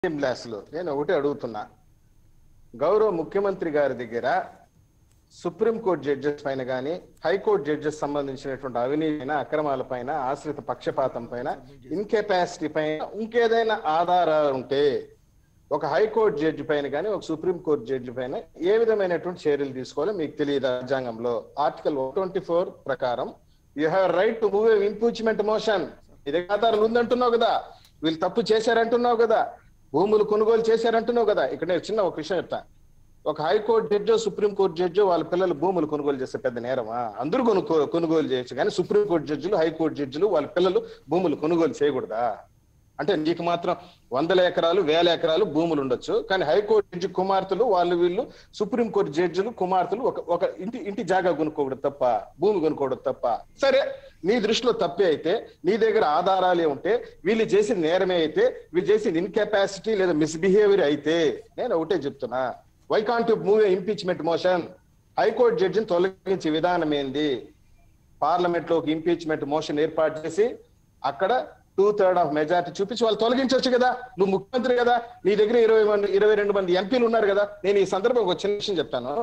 లో నేను ఒకటి అడుగుతున్నా గౌరవ ముఖ్యమంత్రి గారి దగ్గర సుప్రీంకోర్టు జడ్జెస్ పైన కానీ హైకోర్టు జడ్జెస్ సంబంధించినటువంటి అవినీతి పైన అక్రమాల పైన ఆశ్రిత పక్షపాతం పైన ఇన్కెపాసిటీ పైన ఇంకేదైనా ఆధారాలు ఉంటే ఒక హైకోర్టు జడ్జి పైన కానీ ఒక సుప్రీంకోర్టు జడ్జి పైన ఏ విధమైనటువంటి చర్యలు తీసుకోవాలో మీకు తెలియదు రాజ్యాంగంలో ఆర్టికల్ ట్వంటీ ఫోర్ ప్రకారం you have right to move impeachment motion ఇదే ఆధారాలు ఉందంటున్నావు కదా వీళ్ళు తప్పు చేశారంటున్నావు కదా భూములు కొనుగోలు చేశారంటున్నావు కదా ఇక్కడ నేను చిన్న ఒక విషయం చెప్తా ఒక హైకోర్టు జడ్జో సుప్రీంకోర్టు జడ్జో వాళ్ళ పిల్లలు భూములు కొనుగోలు చేస్తే పెద్ద నేరమా అందరూ కొనుక్కో కొనుగోలు చేయొచ్చు కానీ సుప్రీంకోర్టు జడ్జిలు హైకోర్టు జడ్జిలు వాళ్ళ పిల్లలు భూములు కొనుగోలు చేయకూడదా అంటే నీకు మాత్రం వందల ఎకరాలు వేల ఎకరాలు భూములు ఉండొచ్చు కానీ హైకోర్టు జడ్జి కుమార్తెలు వాళ్ళు వీళ్ళు సుప్రీంకోర్టు జడ్జిలు కుమార్తెలు ఒక ఒక ఇంటి ఇంటి జాగా కొనుక్కోకూడదు తప్ప భూమి కొనుక్కోకూడదు తప్ప సరే నీ దృష్టిలో తప్పే అయితే నీ దగ్గర ఆధారాలే ఉంటే వీళ్ళు చేసిన నేరమే అయితే వీళ్ళు చేసిన ఇన్కెపాసిటీ లేదా మిస్బిహేవియర్ అయితే నేను ఒకటే చెప్తున్నా why can't move impeachment motion high court జడ్జిని తొలగించే విధానం ఏంది పార్లమెంట్ లో ఒక ఇంపీచ్మెంట్ మోషన్ ఏర్పాటు చేసి అక్కడ టూ థర్డ్ ఆఫ్ మెజారిటీ చూపించి వాళ్ళు తొలగించవచ్చు కదా నువ్వు ముఖ్యమంత్రి కదా నీ దగ్గర ఇరవై మంది ఇరవై రెండు మంది ఎంపీలు ఉన్నారు కదా నేను ఈ సందర్భంగా ఒక చిన్న విషయం చెప్తాను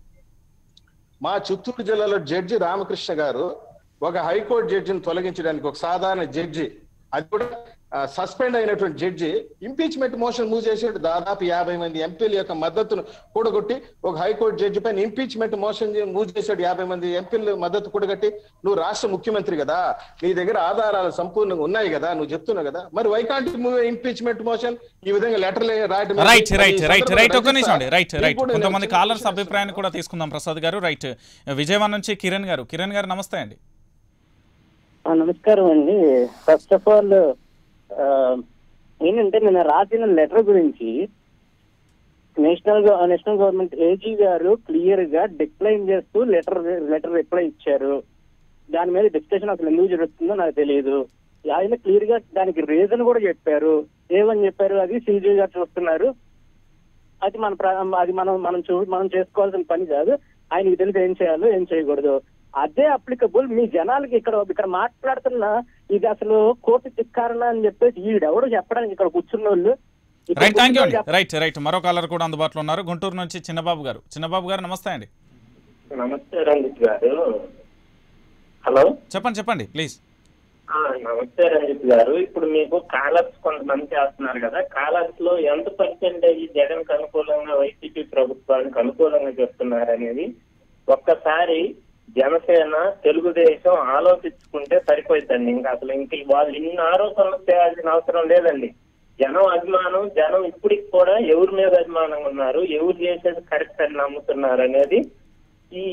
మా చిత్తూరు జిల్లాలో జడ్జి రామకృష్ణ గారు ఒక హైకోర్టు జడ్జిని తొలగించడానికి ఒక సాధారణ జడ్జి అది కూడా సస్పెండ్ అయినటువంటి జడ్జి ఇంపీచ్మెంట్ మోషన్ మూవ్ చేసాడు దాదాపు యాభై మంది ఎంపీల యొక్క మద్దతును కూడగొట్టి ఒక హైకోర్టు జడ్జి పైన ఇంపీచ్మెంట్ మోషన్ మూవ్ చేశాడు యాభై మంది ఎంపీల మద్దతు కూడగట్టి నువ్వు రాష్ట్ర ముఖ్యమంత్రి కదా నీ దగ్గర ఆధారాలు సంపూర్ణంగా ఉన్నాయి కదా నువ్వు చెప్తున్నావు కదా మరి వైకాంట్ మూవ్ ఇంపీచ్మెంట్ మోషన్ ఈ విధంగా లెటర్లు రాయడం రైట్ ఈ రైట్ రైట్ సందర్భంగా రైట్ ఒక్క నిమిషం రచిస్తా. అండి రైట్ ఇది రైట్ కూడా నేను కొంతమంది చిన్న కాలర్స్ విషయం అభిప్రాయాన్ని కూడా తీసుకుందాం ప్రసాద్ గారు రైట్ విజయవాడ నుంచి కిరణ్ గారు కిరణ్ గారు నమస్తే అండి ఆ, నమస్కారం అండి ఫస్ట్ ఆఫ్ ఆల్ ఏంటంటే నేను రాసిన లెటర్ గురించి నేషనల్ గవ- నేషనల్ గవర్నమెంట్ ఏజీ గారు క్లియర్ గా డిక్లైన్ చేస్తూ లెటర్ లెటర్ రిప్లై ఇచ్చారు దాని మీద డిస్కషన్ అసలు ఎందుకు జరుగుతుందో నాకు తెలియదు ఆయన క్లియర్ గా దానికి రీజన్ కూడా చెప్పారు ఏమని చెప్పారు అది సీజీ గారు చూస్తున్నారు అది మన ప్ర- అది మనం మనం చూ మనం చేసుకోవాల్సిన పని కాదు ఆయనకి తెలిసి ఏం చేయాలో ఏం చేయకూడదు అదే అప్లికబుల్ మీ జనాలకి ఇక్కడ ఇక్కడ మాట్లాడుతున్న ఇది అసలు కోర్టు చిక్కారణ అని చెప్పేసి ఈడెవడు చెప్పడానికి ఇక్కడ కూర్చున్న వాళ్ళు ఇక్కడ రైట్ థ్యాంక్ యూ కూర్చున్న అండి రైట్ రైట్ మరో కాలర్ కూడా అందుబాటులో ఉన్నారు గుంటూరు నుంచి చిన్నబాబు గారు చిన్నబాబు గారు నమస్తే అండి నమస్తే రంజిత్ గారు హలో చెప్పండి చెప్పండి ప్లీజ్ ఆ, నమస్తే రంజిత్ గారు ఇప్పుడు మీకు కాలర్స్ కొంతమంది చేస్తున్నారు కదా కాలర్స్ లో ఎంత పర్సెంటేజ్ జగన్ కు అనుకూలంగా వైసీపీ ప్రభుత్వానికి అనుకూలంగా చెప్తున్నారు అనేది ఒక్కసారి జనసేన తెలుగుదేశం ఆలోచించుకుంటే సరిపోతుందండి ఇంకా అసలు ఇంక వాళ్ళు ఇన్ని ఆరోపణలు చేయాల్సిన అవసరం లేదండి జనం అభిమానం జనం ఇప్పటికి కూడా ఎవరి మీద అభిమానంగా ఉన్నారు ఎవరు చేసేది కరెక్ట్ అని నమ్ముతున్నారు అనేది ఈ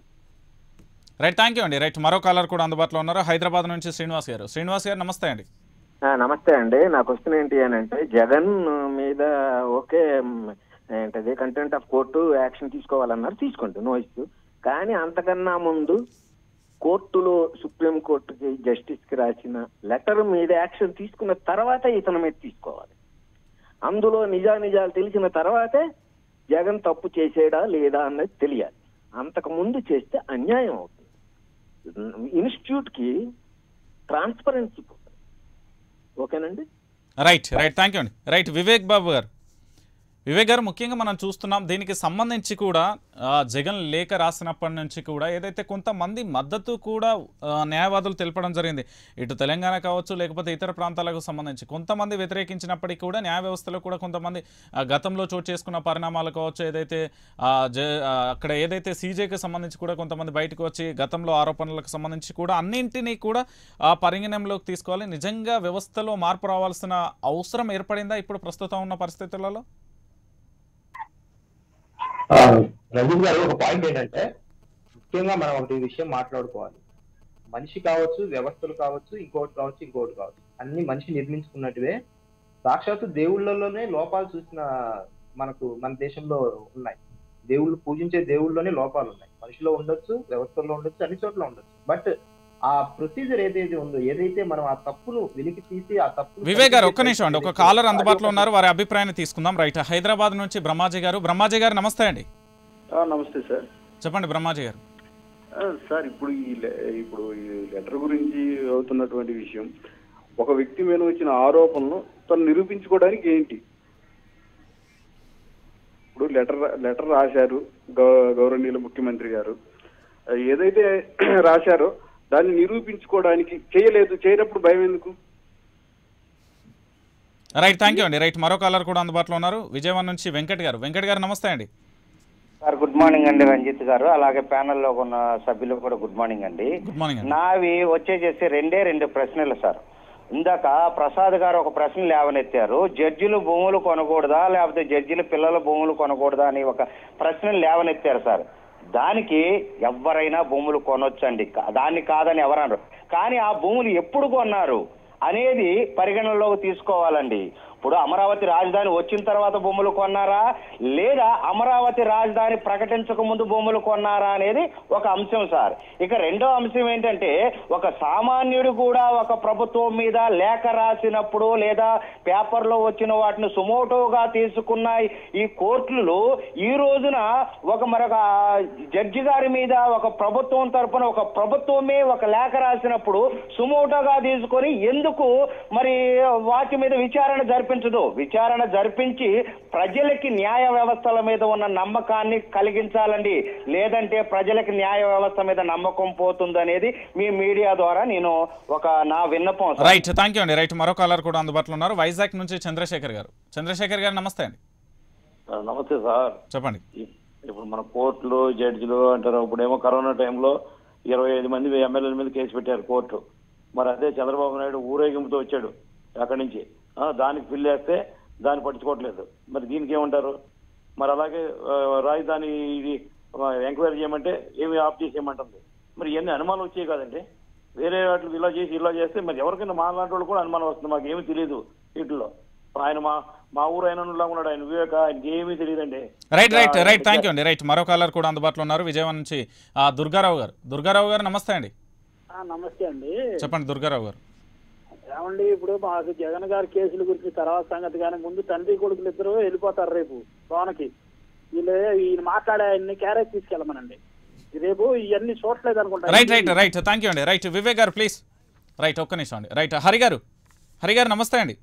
రైట్ థ్యాంక్ యూ అండి రైట్ మరో కాలర్ కూడా అందుబాటులో ఉన్నారు హైదరాబాద్ నుంచి శ్రీనివాస్ గారు శ్రీనివాస్ గారు నమస్తే అండి ఆ, నమస్తే అండి నా క్వశ్చన్ ఏంటి అని అంటే జగన్ మీద ఓకే మ్, ఏంటది కంటెంట్ ఆఫ్ కోర్టు యాక్షన్ తీసుకోవాలన్నారు తీసుకోండి నో ఇష్యూ కానీ అంతకన్నా ముందు కోర్టులో సుప్రీం కోర్టుకి జస్టిస్ కి రాసిన లెటర్ మీద యాక్షన్ తీసుకున్న తర్వాత ఇతని మీద తీసుకోవాలి అందులో నిజానిజాలు తెలిసిన తర్వాతే జగన్ తప్పు చేసేడా లేదా అన్నది తెలియాలి అంతకు ముందు చేస్తే అన్యాయం అవుతుంది ఇన్స్టిట్యూట్ కి ట్రాన్స్పరెన్సీ పోతుంది ఓకేనండి రైట్ రైట్ థ్యాంక్ యూ అండి రైట్ వివేక్ బాబు గారు వివేక్ గారు ముఖ్యంగా మనం చూస్తున్నాం దీనికి సంబంధించి కూడా ఆ, జగన్ లేఖ రాసినప్పటి నుంచి కూడా ఏదైతే కొంతమంది మద్దతు కూడా ఆ, న్యాయవాదులు తెలపడం జరిగింది ఇటు తెలంగాణ కావచ్చు లేకపోతే ఇతర ప్రాంతాలకు సంబంధించి కొంతమంది వ్యతిరేకించినప్పటికీ కూడా న్యాయ వ్యవస్థలో కూడా కొంతమంది ఆ, గతంలో చోటు చేసుకున్న పరిణామాలు కావచ్చు ఏదైతే ఆ, జ ఆ, అక్కడ ఏదైతే సీజేకి సంబంధించి కూడా కొంతమంది బయటకు వచ్చి గతంలో ఆరోపణలకు సంబంధించి కూడా అన్నింటినీ కూడా ఆ పరిగణనలోకి తీసుకోవాలి నిజంగా వ్యవస్థలో మార్పు రావాల్సిన అవసరం ఏర్పడిందా ఇప్పుడు ప్రస్తుతం ఉన్న పరిస్థితులలో ఆ, రజీవ్ గారు ఒక పాయింట్ ఏంటంటే ముఖ్యంగా మనం ఒకటి విషయం మాట్లాడుకోవాలి మనిషి కావచ్చు వ్యవస్థలు కావచ్చు ఇంకోటి కావచ్చు ఇంకోటి కావచ్చు అన్ని మనిషి నిర్మించుకున్నట్టువే సాక్షాత్తు దేవుళ్ళలోనే లోపాలు చూసిన మనకు మన దేశంలో ఉన్నాయి దేవుళ్ళు పూజించే దేవుళ్ళలోనే లోపాలు ఉన్నాయి మనిషిలో ఉండొచ్చు వ్యవస్థల్లో ఉండొచ్చు అన్ని చోట్ల ఉండొచ్చు బట్ ఆ ప్రొసీజర్ ఏదైతే ఉందో ఏదైతే మనం ఆ తప్పును వెలికి తీసి ఆ తప్పు వివేక్ గారు ఒక్క నిమిషం అండి ఒక కాలర్ అందుబాటులో ఉన్నారు వారి అభిప్రాయాన్ని తీసుకుందాం రైట్ హైదరాబాద్ నుంచి బ్రహ్మాజీ గారు బ్రహ్మాజీ గారు నమస్తే అండి ఆ, నమస్తే సార్ చెప్పండి బ్రహ్మాజీ గారు ఆ, సార్ ఇప్పుడు ఈ లె- ఇప్పుడు ఈ లెటర్ గురించి అవుతున్నటువంటి విషయం ఒక వ్యక్తి మీద వచ్చిన ఆరోపణలు తను నిరూపించుకోవడానికి ఏంటి ఇప్పుడు లెటర్ లెటర్ రాశారు గౌ- గౌరవనీయులు ముఖ్యమంత్రి గారు ఏదైతే రాశారో దాన్ని నిరూపించుకోవడానికి చేయలేదు చేయనప్పుడు భయం ఎందుకు రైట్ థ్యాంక్ యూ అండి రైట్ మరో కాలర్ కూడా అందుబాటులో ఉన్నారు విజయవాడ నుంచి వెంకట్ గారు వెంకట్ గారు నమస్తే అండి సార్ గుడ్ మార్నింగ్ అండి రంజిత్ గారు అలాగే ప్యానెల్లో ఉన్న సభ్యులకు కూడా గుడ్ మార్నింగ్ అండి గుడ్ మార్నింగ్ అండి నావి వచ్చేసేసి రెండే రెండు ప్రశ్నలు సార్ ఇందాక ప్రసాద్ గారు ఒక ప్రశ్న లేవనెత్తారు జడ్జిలు భూములు కొనకూడదా లేకపోతే జడ్జిలు పిల్లల భూములు కొనకూడదా అని ఒక ప్రశ్న లేవనెత్తారు సార్ దానికి ఎవరైనా భూములు కొనొచ్చండి కా- దాన్ని కాదని ఎవరన్నారు కానీ ఆ భూములు ఎప్పుడు కొన్నారు అనేది పరిగణనలోకి తీసుకోవాలండి ఇప్పుడు అమరావతి రాజధాని వచ్చిన తర్వాత భూములు కొన్నారా లేదా అమరావతి రాజధాని ప్రకటించక ముందు భూములు కొన్నారా అనేది ఒక అంశం సార్ ఇక రెండో అంశం ఏంటంటే ఒక సామాన్యుడు కూడా ఒక ప్రభుత్వం మీద లేఖ రాసినప్పుడు లేదా పేపర్లో వచ్చిన వాటిని సుమోటోగా తీసుకున్న ఈ కోర్టులు ఈ రోజున ఒక మరొక జడ్జి గారి మీద ఒక ప్రభుత్వం తరపున ఒక ప్రభుత్వమే ఒక లేఖ రాసినప్పుడు సుమోటోగా తీసుకొని ఎందుకు మరి వాటి మీద విచారణ జరిపించదు విచారణ జరిపించి ప్రజలకి న్యాయ వ్యవస్థల మీద ఉన్న నమ్మకాన్ని కలిగించాలండి లేదంటే ప్రజలకి న్యాయ వ్యవస్థ మీద నమ్మకం పోతుంది అనేది మీ మీడియా ద్వారా నేను ఒక నా విన్నపం సార్. రైట్ థ్యాంక్ యూ అండి రైట్ మరో కాలర్ కూడా అందుబాటులో ఉన్నారు వైజాగ్ నుంచి చంద్రశేఖర్ గారు చంద్రశేఖర్ గారు నమస్తే అండి నమస్తే సార్ చెప్పండి ఇప్- ఇప్పుడు మన కోర్టులు జడ్జిలు అంటారు ఇప్పుడేమో కరోనా టైంలో ఇరవై ఐదు మంది ఎమ్మెల్యేల మీద కేసు పెట్టారు కోర్టు మరి అదే చంద్రబాబు నాయుడు ఊరేగింపుతో వచ్చాడు అక్కడి నుంచి ఆ, దానికి ఫిల్ చేస్తే దాన్ని పట్టించుకోవట్లేదు మరి దీనికి ఏమంటారు మరి అలాగే ఆ, రాజధాని ఇది ఎంక్వైరీ చేయమంటే ఏమి ఆఫ్ చేసేయమంటుంది మరి ఇవన్నీ అనుమానం వచ్చాయి కదండి వేరే వాటికి ఇలా చేసి ఇలా చేస్తే మరి ఎవరికైనా మా లాంటి వాళ్ళు కూడా అనుమానం వస్తుంది మాకు ఏమీ తెలియదు వీటిలో ఆయన మా మా ఊరు ఆయన ఉన్నాడు ఆయన వివేక ఆయనకి ఏమీ తెలియదండి right right right thank you అండి రైట్ మరో కాలర్ కూడా అందుబాటులో ఉన్నారు విజయవాడ నుంచి ఆ, దుర్గారావు గారు దుర్గారావు గారు నమస్తే అండి నమస్తే అండి చెప్పండి దుర్గారావు గారు ఏమండి ఇప్పుడు మాకు జగన్ గారి కేసుల గురించి తర్వాత సంగతి కానీ ముందు తండ్రి కొడుకులు ఇద్దరు వెళ్ళిపోతారు రేపు లోనకి వీళ్ళు ఈయన మాట్లాడే ఆయన్ని క్యారేజ్ తీసుకెళ్ళమనండి రేపు ఇవన్నీ చూడలేదు అనుకుంటా right right right thank you అండి right Vivek garu please right ఒక్క నిమిషం అండి రైట్ హరి గారు హరి గారు నమస్తే అండి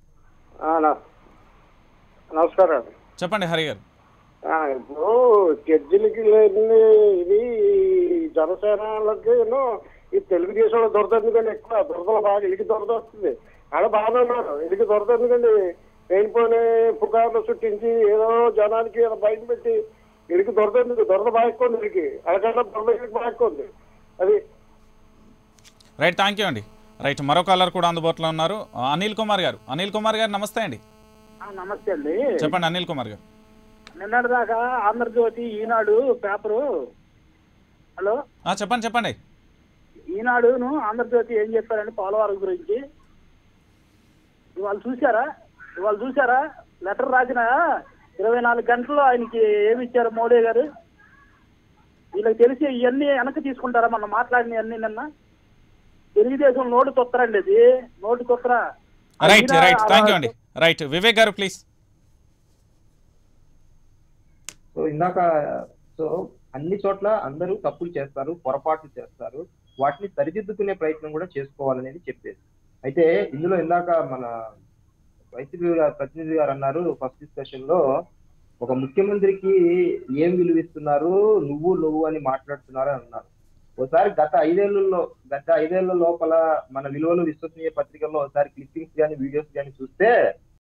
నమస్కారం అండి చెప్పండి హరి గారు ఆ, ఇప్పుడు జడ్జిలకి లేని ఇది జనసేనలకి ఈ తెలుగుదేశం వాళ్ళు దొరద ఎందుకండి ఎక్కువ దొరదలు బాగా ఇడికి దొరద వస్తుంది ఆడ బాగానే ఉన్నారు ఇడికి దొరద ఎందుకండి లేనిపోయిన పుకార్లు చుట్టించి ఏదో జనానికి ఏదో బయట పెట్టి ఇడికి దొరద ఎందుకు దొరద బాగా ఎక్కువ ఉంది ఇడికి అడగంటే దొరద ఇడికి బాగా ఎక్కువ ఉంది అది రైట్ థ్యాంక్ యూ అండి రైట్ మరో కాలర్ కూడా అందుబాటులో ఉన్నారు ఆ, అనిల్ కుమార్ గారు అనిల్ కుమార్ గారు నమస్తే అండి ఆ, నమస్తే అండి చెప్పండి అనిల్ కుమార్ గారు నిన్నటి దాకా ఆంధ్రజ్యోతి ఈనాడు పేపరు హలో ఆ, చెప్పండి చెప్పండి ఈనాడును ఆంధ్రజ్యోతి ఏం చెప్పారండి పోలవరం గురించి ఇవాళ చూసారా ఇవాళ చూసారా లెటర్ రాసిన ఇరవై నాలుగు గంటల్లో ఆయనకి ఏమి ఇచ్చారు మోడీ గారు వీళ్ళకి తెలిసి ఇవన్నీ వెనక్కి తీసుకుంటారా మనం మాట్లాడిన అన్ని నిన్న తెలుగుదేశం నోటు తొత్తరండి ఇది నోటు తొత్తరా రైట్ రైట్ థ్యాంక్ యూ అండి right Vivek garu please so ఇందాక సో అన్ని చోట్ల అందరూ తప్పులు చేస్తారు పొరపాట్లు చేస్తారు వాటిని సరిదిద్దుకునే ప్రయత్నం కూడా చేసుకోవాలనేది చెప్పేది అయితే ఇందులో ఇందాక మన వైసీపీ గారు- ప్రతినిధి గారు అన్నారు ఫస్ట్ డిస్కషన్ లో ఒక ముఖ్యమంత్రికి ఏం విలువిస్తున్నారు నువ్వు నువ్వు అని మాట్లాడుతున్నారు అని అన్నారు ఒకసారి గత ఐదేళ్లలో గత ఐదేళ్ల లోపల మన విలువలు విశ్వసనీయ పత్రికల్లో ఒకసారి క్లిప్పింగ్స్ కానీ వీడియోస్ కానీ చూస్తే